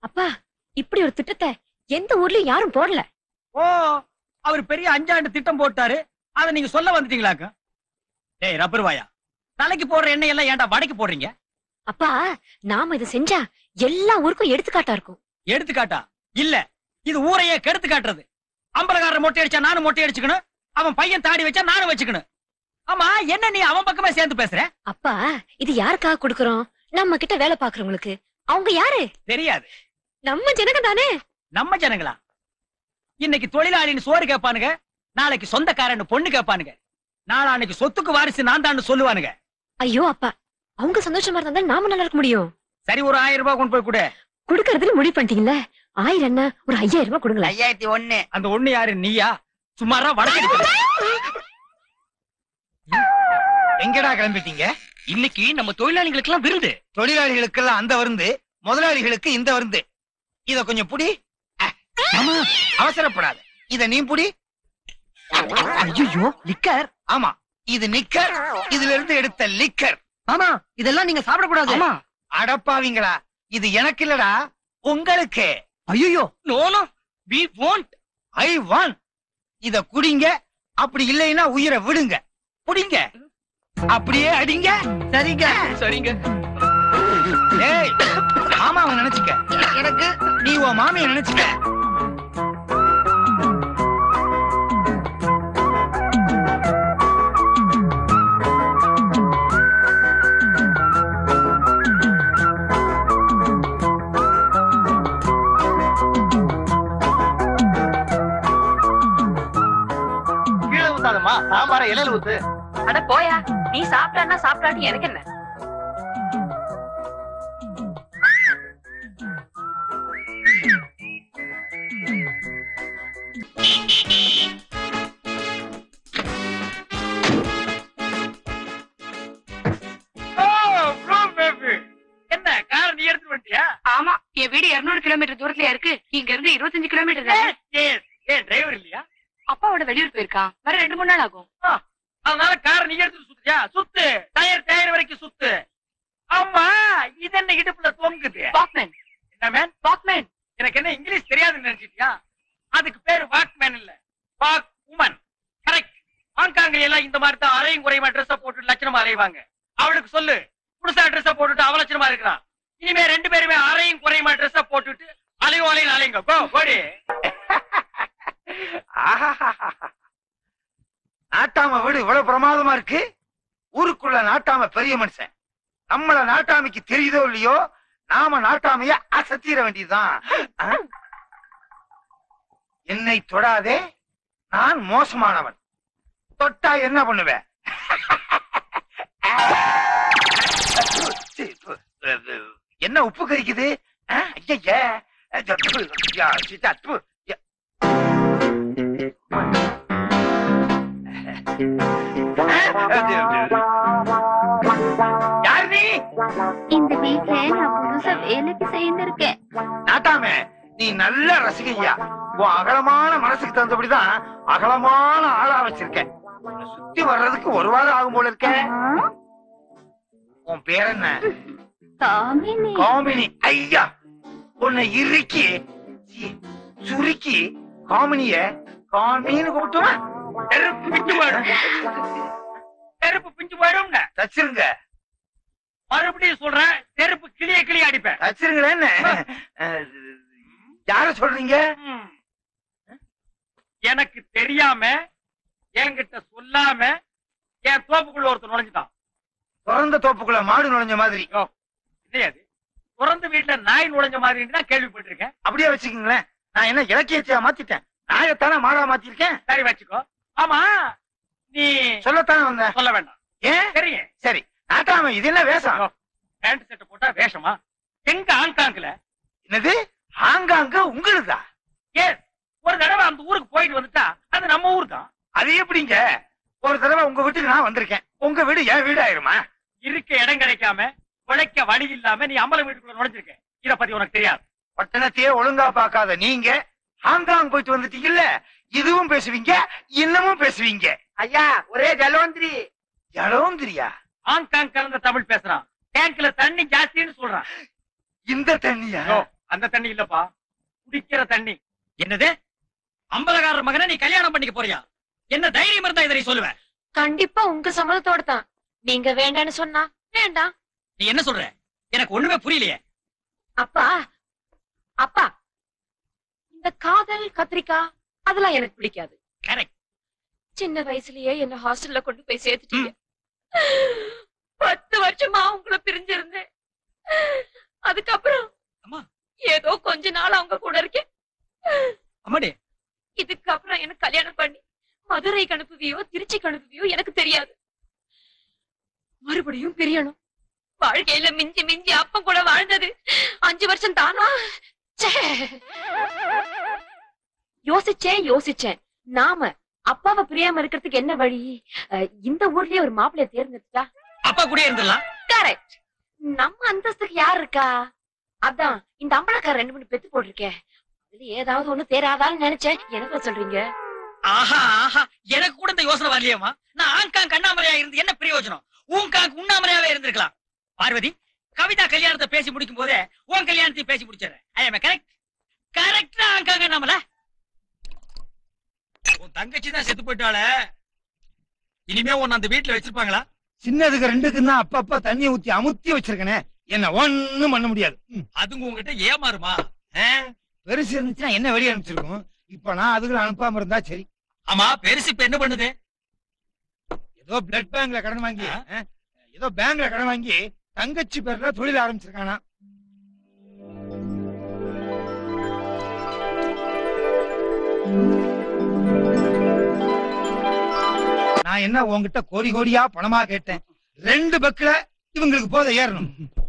அப்பா இப்படி ஒரு திட்டத்தை எந்த ஊர்லயும் யாரும் போடல ஓ அவர் பெரிய அஞ்சாண்டு திட்டம் போட்டாரு அத நீங்க சொல்ல வந்துட்டீங்களாக்க டேய் ரப்பர் வாயா தலைக்கு போடுற எண்ணெய் எல்லாம் ஏன்டா வடைக்கு போடுறீங்க அப்பா நாம இதை செஞ்சா எல்லா ஊருக்கும் எடுத்துக்காட்டா இருக்கும் எடுத்துக்காட்டா இல்ல இது ஊரையே கெடுத்து காட்டுறது அம்பலக்காரர் மொட்டை அடிச்சா நானும் மொட்டை அடிச்சுக்கணும் அவன் பையன் தாடி வச்சா நானும் வச்சுக்கணும் ஆமா என்ன நீ அவன் பக்கமே சேர்ந்து பேசுற அப்பா இது யாருக்காக கொடுக்கறோம் நம்ம கிட்ட வேலை பாக்குறவங்களுக்கு அவங்க யாரு தெரியாது நம்ம ஜனங்க தானே நம்ம ஜனங்களா இன்னைக்கு தொழிலாளின்னு சோறு கேட்பானுங்க நாளைக்கு சொந்தக்காரன்னு பொண்ணு கேட்பானுங்க நாளான்னைக்கு சொத்துக்கு வாரிசு நான் தான் சொல்லுவானுங்க ஐயோ அப்பா அவங்க சந்தோஷமா இருந்தா தான் நாம நல்லா இருக்க முடியும் சரி ஒரு ஆயிரம் ரூபாய் கொண்டு போய் கொடு குடுக்கறதுல முடிவு பண்ணிட்டீங்கல்ல ஆயிரம் என்ன ஒரு ஐயாயிரம் ரூபாய் கொடுங்களேன் ஐயாயிரத்தி ஒண்ணு அந்த ஒண்ணு யாரு நீயா சுமாரா வடக்கு எங்கடா கிளம்பிட்டீங்க இன்னைக்கு நம்ம தொழிலாளிகளுக்கு எல்லாம் விருது தொழிலாளிகளுக்கெல்லாம் அந்த விருந்து முதலாளிகளுக்கு இந்த விருந்து இத கொஞ்சம் புடி அஹ், ஆமா, அவசரப்படாத இத நீ புடி ஐயோ லிக்கர் ஆமா இது நிக்கர் இதுல இருந்து எடுத்த லிக்கர் ஆமா இதெல்லாம் நீங்க சாப்பிடக்கூடாது ஆமா அடப்பாவீங்களா இது எனக்கு இல்லடா உங்களுக்கு ஐயோ no no we want I want இத குடிங்க அப்படி இல்லைன்னா உயிரை விடுங்க புடிங்க அப்படியே அடிங்க சரிங்க சரிங்க ஏய் மாமாவை நினைச்சுக்க எனக்கு நீ உன் மாமியை நினைச்சுக்க கீழே ஊத்தாதம்மா சாம்பார இலையில ஊத்து அட போயா நீ சாப்பிட்டான்னா சாப்பிட்டான்னு எனக்கு என்ன என்ன கார் நீ எடுத்து வந்துட்டியா ஆமா என் வீடு 200 கிலோமீட்டர் தூரத்துல இருக்கு இங்க இருந்து 25 கிலோமீட்டர் தான் ஏன் டிரைவர் இல்லையா அப்பாவோட வெளியூர் போயிருக்கான் வர ரெண்டு மூணு நாள் ஆகும் அதனால கார் நீ எடுத்து சுத்துறியா சுத்து டயர் டயர் வரைக்கும் சுத்து ஆமா இது என்ன இடுப்புல தொங்குது வாக்மேன் என்ன மேன் வாக்மேன் எனக்கு என்ன இங்கிலீஷ் தெரியாதுன்னு நினைச்சிட்டியா அதுக்கு பேரு வாக்மேன் இல்ல வாக் உமன் கரெக்ட் ஹாங்காங்ல எல்லாம் இந்த மாதிரி தான் அரையும் குறையுமா ட்ரெஸ் போட்டு லட்சணமா அலைவாங்க அவளுக்கு சொல்லு புதுசா ட்ரெஸ் போட்டுட்டு அவ லட்சணமா இருக்கிறான் இனிமே ரெண்டு பேருமே அரையும் குறையுமா ட்ரெஸ் போட்டுட்டு அலையும் அலையும் அலையுங்க போ போடி ஆஹாஹாஹா. நாட்டாம வீடு இவ்வளவு பிரமாதமா இருக்கு ஊருக்குள்ள நாட்டாம பெரிய மனுஷன் நம்மள நாட்டாமைக்கு தெரியுதோ இல்லையோ நாம நாட்டாமைய அசத்திர வேண்டியதுதான் ஆ? என்னை தொடாதே நான் மோசமானவன் தொட்டா என்ன பண்ணுவேன் என்ன உப்பு கறிக்குது ஆ? ஐயையே. யா, சித்தா, ப்பு. யா. யார் நீ இந்த வீட்ல நான் புதுசா வேலைக்கு சேர்ந்திருக்கேன் நாட்டாமே நீ நல்ல ரசிகையா உன் அகலமான மனசுக்கு தகுந்தபடிதான் அகலமான ஆளா வச்சிருக்க உன்னை சுத்தி வர்றதுக்கு ஒரு வாரம் ஆகும் போல இருக்க ஆ? உன் பேர் என்ன காமினி காமினி ஐயா உன்னை இறுக்கி சி, சுருக்கி காமினிய காமின்னு கூப்பிட்டுவா நெருப்பு பிஞ்சு போயிடும் நெருப்பு பிஞ்சு போயிடும் தச்சிருங்க மறுபடியும் சொல்றேன் நெருப்பு கிளிய கிளிய அடிப்பேன் தச்சிருங்களேன்னு அஹ், யார சொல்றீங்க ம். எனக்கு தெரியாம என்கிட்ட சொல்லாம என் தோப்புக்குள்ள ஒருத்தர் நுழைஞ்சுட்டான் திறந்த தோப்புக்குள்ள மாடு நுழைஞ்ச மாதிரி இல்லையா அது பிறந்த வீட்டுல நாய் நுழைஞ்ச மாதிரி தான் கேள்விப்பட்டிருக்கேன் அப்படியே வச்சுக்கீங்களேன் நான் என்ன இலக்கியத்தையா மாத்திட்டேன் நாயத்தானே மாடா மாத்திருக்கேன் சரி வச்சுக்கோ ஆமா நீ சொல்லத்தானே வந்தேன் சொல்ல வேண்டாம் ஏன் தெரியும் சரி நாட்டாம இது என்ன வேஷம் பேண்ட் செட்டை போட்டா வேஷமா எங்க ஹாங்காங்ல என்னது ஹாங்காங்க உங்களுதா ஏன் ஒரு தடவை அந்த ஊருக்கு போயிட்டு வந்துட்டா அது நம்ம ஊர் தான் அது எப்படிங்க ஒரு தடவை உங்க வீட்டுக்கு நான் வந்திருக்கேன் உங்க வீடு என் வீடு ஆயிருமா இருக்க இடம் கிடைக்காம உழைக்க வழி இல்லாம நீ அம்பல வீட்டுக்குள்ள நுழைஞ்சிருக்க இத பத்தி உனக்கு தெரியாது பட்டணத்தையே ஒழுங்கா பார்க்காத நீங்க ஹாங்காங் போயிட்டு வந்துட்டீங்கல்ல இதுவும் பேசுவீங்க இன்னமும் பேசுவீங்க ஐயா ஒரே ஜலவந்திரி ஜலோந்திரியா ஹாங்காங் கலந்த தமிழ் பேசுறான் டேங்க்ல தண்ணி ஜாஸ்தின்னு சொல்றான் இந்த தண்ணியா யோ, அந்த தண்ணி இல்லப்பா குடிக்கிற தண்ணி என்னது ஐம்பதக்காரர் மகனை நீ கல்யாணம் பண்ணிக்க போறியா என்ன தைரியம் இருந்தா இதை நீ சொல்லுவ கண்டிப்பா உங்க சம்மதத்தோட தான் நீங்க வேண்டான்னு சொன்னா வேண்டாம் நீ என்ன சொல்ற எனக்கு ஒண்ணுமே புரியலையே அப்பா அப்பா இந்த காதல் கத்திரிக்காய் அதெல்லாம் எனக்கு பிடிக்காது கரெக்ட் சின்ன வயசுலயே என்ன ஹாஸ்டல்ல கொண்டு போய் சேர்த்துட்டீங்க பத்து வருஷமா உங்களை பிரிஞ்சிருந்தேன் அதுக்கப்புறம் அம்மா. ஏதோ கொஞ்ச நாள் அவங்க கூட இருக்கேன் அம்மாடி இதுக்கப்புறம் எனக்கு கல்யாணம் பண்ணி மதுரை அனுப்புவியோ திருச்சி அனுப்புவியோ எனக்கு தெரியாது மறுபடியும் பிரியணும் வாழ்க்கையில மிஞ்சி மிஞ்சி அப்பம் கூட வாழ்ந்தது அஞ்சு வருஷம் தானா ச்சே. யோசிச்சேன் யோசிச்சேன் நாம அப்பாவை பிரியாம இருக்கிறதுக்கு என்ன வழி அஹ், இந்த ஊர்லயே ஒரு மாப்பிள்ளைய தேர்ந்தெடுத்தா அப்பா கூட இருந்துடலாம் கரெக்ட் நம்ம அந்தஸ்துக்கு யார் இருக்கா அதான் இந்த அம்பளக்கார ரெண்டு மூணு பெத்து போட்டிருக்கேன் அதுல ஏதாவது ஒண்ணு தேராதான்னு நினைச்சேன் என்ன சொல்றீங்க ஆஹா ஆஹா எனக்கு கூட இந்த யோசனை வரலையேம்மா நான் ஆங்காங் கண்ணாமலையா இருந்து என்ன பிரயோஜனம் ஊங்காங் உண்ணாமலையாவே இருந்திருக்கலாம் பார்வதி கவிதா கல்யாணத்தை பேசி முடிக்கும் போதே உன் கல்யாணத்தையும் பேசி முடிச்சிடுறேன் ஐ எம் கரெக்ட் கரெக்டா ஆங்காங் கண்ணாமலை உன் தங்கச்சி தான் செத்து போயிட்டாள இனிமே உன்னை அந்த வீட்டுல வச்சிருப்பாங்களா சின்னதுக்கு ரெண்டுக்கும் தான் அப்பப்ப தண்ணியை ஊத்தி அமுத்தி வச்சிருக்கனே என்ன ஒண்ணும் பண்ண முடியாது ம். அதுங்க உங்ககிட்ட ஏமாறுமா ஆ? பெருசு இருந்துச்சுன்னா என்ன வெளியே அனுப்பிச்சிருக்கும் இப்ப நான் அதுகளை அனுப்பாம இருந்தா சரி ஆமா பெருசு இப்ப என்ன பண்ணுது ஏதோ பிளட் பேங்க்ல கடன் வாங்கி ஆ? ஆ, ஏதோ பேங்க்ல கடன் வாங்கி தங்கச்சி பேர்ல தொழில் ஆரம்பிச்சிருக்கானா நான் என்ன உன்கிட்ட கோடி கோடியா பணமா கேட்டேன் ரெண்டு பக்குல இவங்களுக்கு போத ஏறணும்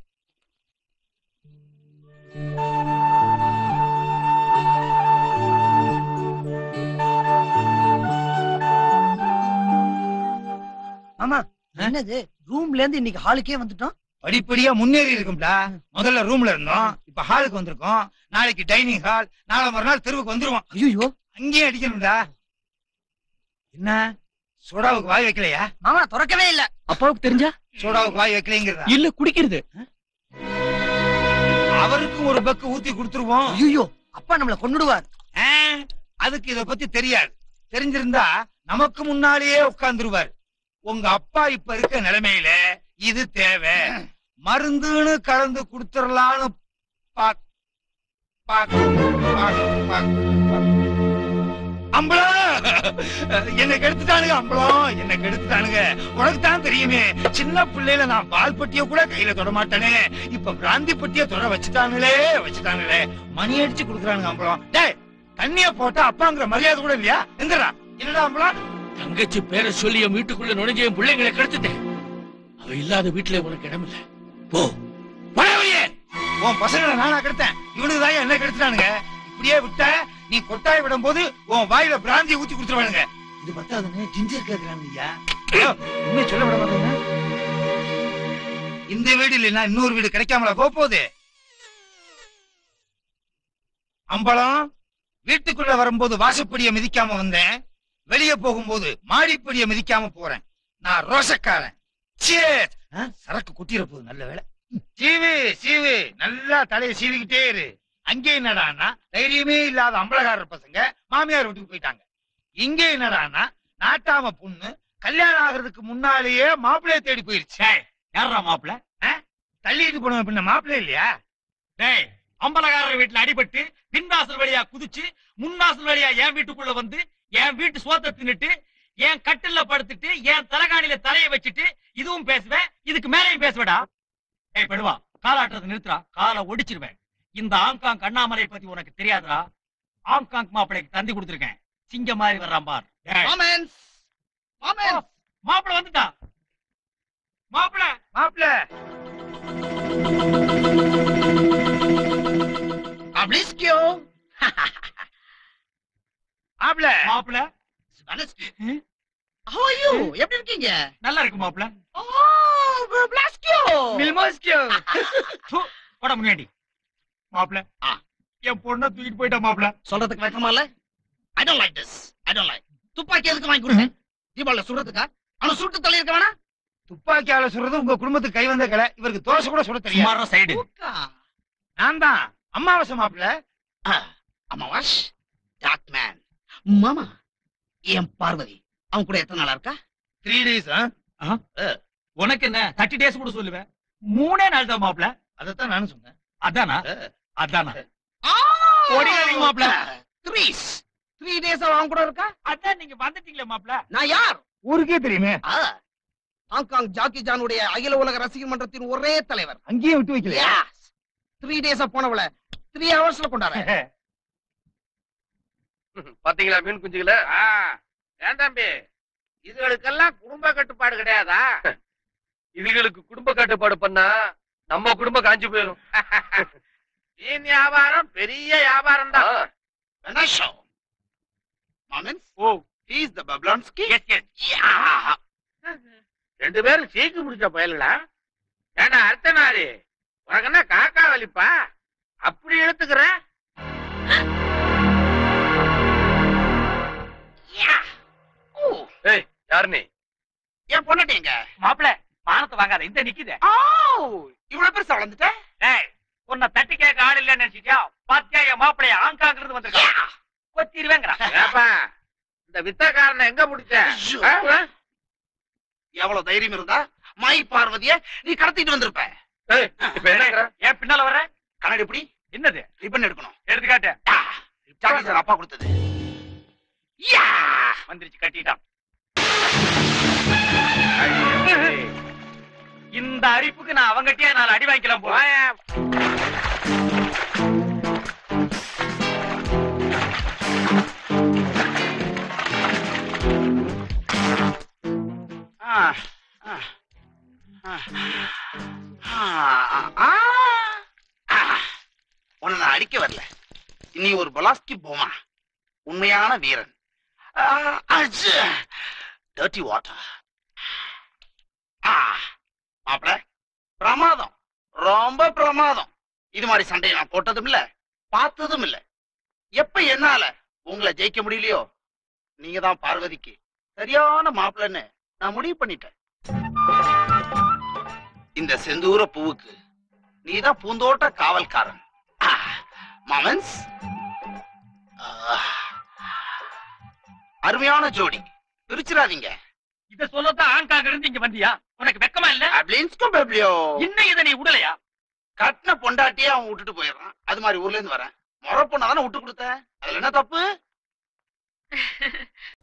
ஆமா என்னது ரூம்ல இருந்து இன்னைக்கு ஹாலுக்கே வந்துட்டோம் படிப்படியா முன்னேறி இருக்கும்டா முதல்ல ரூம்ல இருந்தோம் இப்ப ஹாலுக்கு வந்திருக்கோம் நாளைக்கு டைனிங் ஹால் நாளை மறுநாள் தெருவுக்கு வந்துருவோம் ஐயோ அங்கேயே அடிக்கணும்டா என்ன சோடாவுக்கு வாய் வைக்கலையா மாமா திறக்கவே இல்ல அப்பாவுக்கு தெரிஞ்சா சோடாவுக்கு வாய் வைக்கலைங்கிறதா இல்ல குடிக்கிறது அவருக்கும் ஒரு பக்கு ஊத்தி கொடுத்துருவோம் ஐயோ அப்பா நம்மள கொன்னுடுவார் ஆ, அதுக்கு இத பத்தி தெரியாது தெரிஞ்சிருந்தா நமக்கு முன்னாலேயே உட்கார்ந்துருவார் உங்க அப்பா இப்ப இருக்க நிலைமையில இது தேவை மருந்துன்னு கலந்து கொடுத்துடலான்னு பாக் பாக் பாக் பாக் அம்பளம் என்ன கெடுத்துட்டானுங்க அம்பளம் என்ன கெடுத்துட்டானுங்க உனக்கு தான் தெரியுமே சின்ன பிள்ளையில நான் பால் பட்டிய கூட கையில தொட மாட்டேனே இப்ப பிராந்தி பட்டிய தொட வச்சுட்டானுங்களே வச்சுட்டானுங்களே மணி அடிச்சு குடுக்குறானுங்க அம்பளம் டேய் தண்ணிய போட்டா அப்பாங்கிற மரியாதை கூட இல்லையா எந்திரா என்னடா அம்பளம் தங்கச்சி பேரை சொல்லி என் வீட்டுக்குள்ள நுழைஞ்ச என் பிள்ளைங்களை கெடுத்துட்டேன் அவ இல்லாத வீட்டுல உனக்கு இடம் இல்ல போ பழையவழியே உன் பசங்களை நானா கெடுத்தேன் இவனுக்கு தான் என்ன கெடுத்துட்டானுங்க இப்படியே விட்ட நீ கொட்டாய் விடும் போது உன் வாயில பிராந்தியை ஊத்தி கொடுத்துருவானுங்க இது பத்தாதுன்னு ஜிஞ்சர் கேக்குறானுங்க ஐயா உண்மையை சொல்ல விட மாட்டேங்க இந்த வீடு இல்லைன்னா இன்னொரு வீடு கிடைக்காமல போக போகுது அம்பலம் வீட்டுக்குள்ள வரும்போது வாசப்படிய மிதிக்காம வந்தேன் வெளியே போகும்போது மாடிப்படிய மிதிக்காம போறேன் நான் ரோசக்காரன் Cheers. ஆ, சரக்கு குட்டிர போகுது நல்ல வேலை சீவு சீவு நல்லா தலையை சீவிக்கிட்டே இரு அங்கே என்னடான்னா தைரியமே இல்லாத அம்பலகாரர் பசங்க மாமியார் வீட்டுக்கு போயிட்டாங்க இங்கே என்னடான்னா நாட்டாம பொண்ணு கல்யாணம் ஆகுறதுக்கு முன்னாலேயே மாப்பிள்ளைய தேடி போயிருச்சு யாரா மாப்பிள தள்ளிட்டு போனவன் பின்ன மாப்பிள்ளை இல்லையா டேய் அம்பலகாரர் வீட்டுல அடிபட்டு பின்வாசல் வழியா குதிச்சு முன்வாசல் வழியா என் வீட்டுக்குள்ள வந்து என் வீட்டு சோத்தை தின்னுட்டு என் கட்டில்ல படுத்துட்டு என் தலகாணியில தலைய வச்சுட்டு இதுவும் பேசுவேன் இதுக்கு மேலேயும் பேசுவேடா ஏய் பெடுவா காலாட்டுறது நிறுத்துறா காலை ஒடிச்சிருவேன் இந்த ஆங்காங் அண்ணாமலை பத்தி உனக்கு தெரியாதுடா ஆங்காங் மாப்பிளைக்கு தந்தி கொடுத்திருக்கேன் சிங்க மாதிரி வர்றான் பார் டேய், மாமன்ஸ் மாமன்ஸ் மாப்பிளை வந்துட்டா மாப்பிளை மாப்பிள்ளை அப்ளிஸ்கியோ மாப்பிள்ளை மாப்பிளை How are you? எப்படி இருக்கீங்க நல்லா இருக்கு மாப்பிளை ஓ பிளாஸ்கியோ மில்மோஸ்கியோ போட முன்னாடி மாப்பிளை ஆ. என் பொண்ணை தூக்கிட்டு போயிட்டா மாப்பிளை சொல்றதுக்கு வெக்கமா இல்ல I don't like this I don't like துப்பாக்கி எதுக்கு வாங்கி கொடுத்தேன் தீபாவளி சுடுறதுக்கா அவன சுட்டு தள்ளி இருக்க வேணா துப்பாக்கியால சுடுறது உங்க குடும்பத்துக்கு கை வந்த கலை இவருக்கு தோசை கூட சுட தெரியாது சுமாரா சைடு ஊக்கா. நான் தான் அமாவாசை மாப்பிள்ள அமாவாஷ் டாக் மேன் மாமா என் பார்வதி அவன் கூட எத்தனை நாளா இருக்கா த்ரீ டேஸ் உனக்கு என்ன தேர்ட்டி டேஸ் கூட சொல்லுவேன் மூணே நாள் தான் மாப்ள அதைத்தான் நானும் சொன்னேன் அதானா அதானா ஓடி ஓடிடாதீங்க மாப்ள. த்ரீஸ் த்ரீ டேஸ் அவன் கூட இருக்கா அதான் நீங்க வந்துட்டீங்களே மாப்ள நான் யார் ஊருக்கே தெரியுமே ஆ, ஹாங்காங் ஜாக்கி ஜானுடைய அகில உலக ரசிகர் மன்றத்தின் ஒரே தலைவர் அங்கேயும் விட்டு வைக்கல த்ரீ டேஸா போனவள த்ரீ ஹவர்ஸ்ல கொண்டாட பாத்தீங்களா மீன் குஞ்சுகள ஏன் தம்பி இதுகளுக்கெல்லாம் குடும்ப கட்டுப்பாடு கிடையாதா இதுகளுக்கு குடும்ப கட்டுப்பாடு பண்ணா நம்ம குடும்பம் காஞ்சு போயிடும் மீன் வியாபாரம் பெரிய வியாபாரம் தான் Vanessa. Moments, oh he's the Bablonsky. Yes yes Yeah. ரெண்டு பேரும் சீக்கு முடிச்ச பயலுங்களா ஏன்னா அர்த்தநாரி உனக்கு என்ன காக்கா வலிப்பா அப்படி எடுத்துக்கிற Yeah. Oh, ஏய் யார் நீ என் பொண்ணாட்டிங்க மாப்ள மானத்தை வாங்காத இந்த நிக்குதே ஓ இவ்வளவு பெருசா வளர்ந்துட்ட ஏய் உன்னை தட்டி கேட்க ஆள் இல்லைன்னு நினைச்சிட்டியா பாத்தியா என் மாப்பிளைய ஆங்காங்க இருந்து வந்திருக்கான் கொத்திருவேங்கிறான் ஏப்பா இந்த வித்தக்காரனை எங்க பிடிச்ச ஐயோ. ஆ? எவ்வளவு தைரியம் இருந்தா மை பார்வதிய நீ கடத்திட்டு வந்திருப்ப ஏய், இப்ப என்னங்கிற ஏன் பின்னால வர கண்ணாடி எப்படி என்னது ரிப்பன் எடுக்கணும் எடுத்துக்காட்டு ஜாக்கி சார் அப்பா கொடுத்தது யா வந்துருச்சு கட்டிட்டான் இந்த அரிப்புக்கு நான் அவங்ககிட்டயே நாலு அடி வாங்கிக்கலாம் போல போயா. ஆ, ஆ, ஆ, ஆ, ஆ, ஆ. உன்னை நான் அடிக்க வரல நீ ஒரு பலாஸ்கி போமா உண்மையான வீரன் டர்ட்டி வாட்டர் மாப்பிள பிரமாதம் ரொம்ப பிரமாதம் இது மாதிரி சண்டையை நான் போட்டதும் இல்ல பார்த்ததும் இல்ல எப்ப என்னால உங்களை ஜெயிக்க முடியலையோ நீங்க தான் பார்வதிக்கு சரியான மாப்பிள்ளைன்னு நான் முடிவு பண்ணிட்டேன் இந்த செந்தூர பூவுக்கு நீதான் பூந்தோட்ட காவல்காரன் மாமன்ஸ் அருமையான ஜோடி பிரிச்சிடாதீங்க இத சொல்லத்தான் ஆங்காங்க இருந்து இங்க வந்தியா உனக்கு வெக்கமா இல்ல அப்ளின்ஸ்கோ பெப்ளியோ இன்னும் இதை நீ விடலையா கட்டின பொண்டாட்டியே அவன் விட்டுட்டு போயிடுறான் அது மாதிரி ஊர்ல இருந்து வரேன் முறை பொண்ணா தானே விட்டு கொடுத்த அதுல என்ன தப்பு